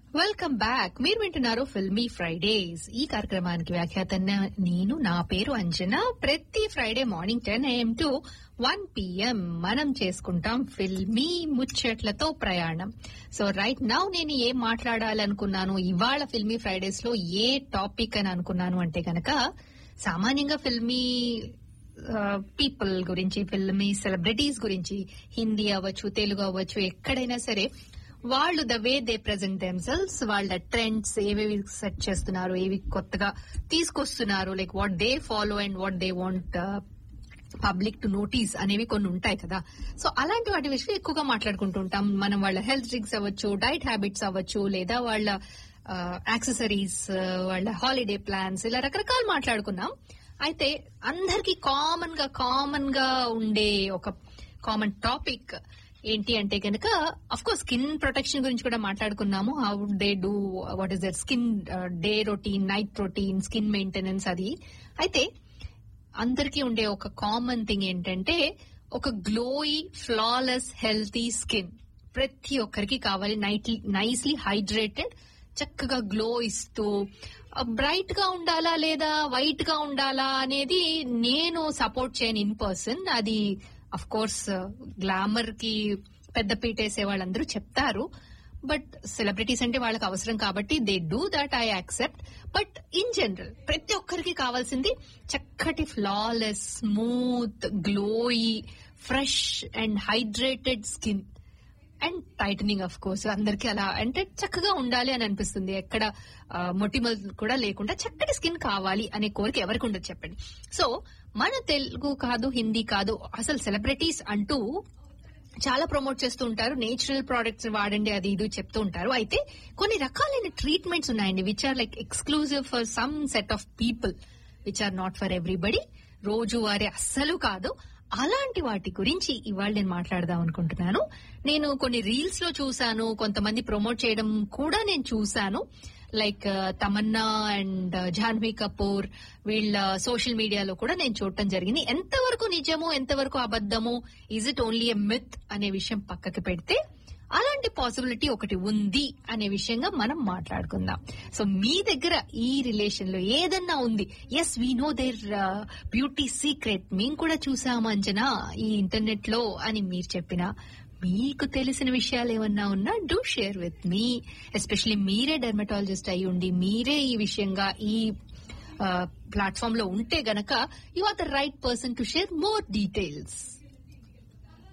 welcome back మీరు వింటున్నారు filmy Fridays ఈ కార్యక్రమానికి వ్యాఖ్యాత నేను నా పేరు అంజనా ప్రతి Friday morning ten AM to one PM మనం చేసుకుంటాం ఫిల్మీ ముచ్చట్లతో ప్రయాణం సో రైట్ నౌ నేను ఏం మాట్లాడాలనుకున్నాను ఇవాళ ఫిల్మీ ఫ్రైడేస్ లో ఏ టాపిక్ అని అనుకున్నాను అంటే గనక సామాన్యంగా ఫిల్మీ పీపుల్ గురించి ఫిల్మీ సెలబ్రిటీస్ గురించి హిందీ అవ్వచ్చు తెలుగు అవ్వచ్చు ఎక్కడైనా సరే వాళ్ళు the way they present themselves వాళ్ళ ట్రెండ్స్ ఏవేవి సెట్ చేస్తున్నారు ఏవి కొత్తగా తీసుకొస్తున్నారు like what they follow and what they want public to notice అనేవి కొన్ని ఉంటాయి కదా సో అలాంటి వాటి విషయం ఎక్కువగా మాట్లాడుకుంటూ ఉంటాం మనం వాళ్ళ హెల్త్ డ్రింక్స్ అవ్వచ్చు డైట్ హ్యాబిట్స్ అవ్వచ్చు లేదా వాళ్ళ యాక్సెసరీస్ వాళ్ళ హాలిడే ప్లాన్స్ ఇలా రకరకాలు మాట్లాడుకున్నాం అయితే అందరికి కామన్ గా కామన్ గా ఉండే ఒక కామన్ టాపిక్ ఏంటి అంటే కనుక అఫ్ కోర్స్ స్కిన్ ప్రొటెక్షన్ గురించి కూడా మాట్లాడుకున్నాము how they do what is their skin day routine night routine skin maintenance అది అయితే అందరికీ ఉండే ఒక కామన్ థింగ్ ఏంటంటే ఒక గ్లోయి ఫ్లాలెస్ హెల్తీ స్కిన్ ప్రతి ఒక్కరికి కావాలి నైట్ నైస్లీ హైడ్రేటెడ్ చక్కగా గ్లో ఇస్తూ బ్రైట్ గా ఉండాలా లేదా వైట్ గా ఉండాలా అనేది నేను సపోర్ట్ చేయను ఇన్ పర్సన్ అది అఫ్ కోర్స్ గ్లామర్ కి పెద్ద పీటేసే వాళ్ళందరూ చెప్తారు బట్ సెలబ్రిటీస్ అంటే వాళ్ళకి అవసరం కాబట్టి they do that I accept but in general ప్రతి ఒక్కరికి కావాల్సింది చక్కటి flawless smooth glowy fresh and hydrated skin and tightening of course అందరికి అలా అంటే చక్కగా ఉండాలి అని అనిపిస్తుంది ఎక్కడ మొటిమల్ కూడా లేకుండా చక్కటి స్కిన్ కావాలి అనే కోరిక ఎవరికి ఉండదు చెప్పండి సో మన తెలుగు కాదు హిందీ కాదు అసలు సెలబ్రిటీస్ అంటూ చాలా ప్రమోట్ చేస్తూ ఉంటారు నేచురల్ ప్రోడక్ట్స్ వాడండి అది ఇది చెప్తూ ఉంటారు అయితే కొన్ని రకాలైన ట్రీట్మెంట్స్ ఉన్నాయండి which are like exclusive for some set of people which are not for everybody రోజువారీ అస్సలు కాదు అలాంటి వాటి గురించి ఇవాళ నేను మాట్లాడదాం అనుకుంటున్నాను నేను కొన్ని రీల్స్ లో చూశాను కొంతమంది ప్రమోట్ చేయడం కూడా నేను చూశాను లైక్ తమన్నా అండ్ జాహ్నవి కపూర్ వీళ్ళ సోషల్ మీడియాలో కూడా నేను చూడటం జరిగింది ఎంతవరకు నిజము ఎంతవరకు అబద్దము is it only a myth అనే విషయం పక్కకి పెడితే అలాంటి పాసిబిలిటీ ఒకటి ఉంది అనే విషయంగా మనం మాట్లాడుకుందాం సో మీ దగ్గర ఈ రిలేషన్ లో ఏదన్నా ఉంది as we know there beauty secret మేము కూడా చూసాం అంజనా ఈ ఇంటర్నెట్ లో అని మీరు చెప్పినా మీకు తెలిసిన విషయాలు ఏమన్నా ఉన్నా do share with me especially మీరే డెర్మటాలజిస్ట్ అయి ఉండి మీరే ఈ విషయంగా ఈ ప్లాట్ఫామ్ లో ఉంటే గనక you are the right person to share more details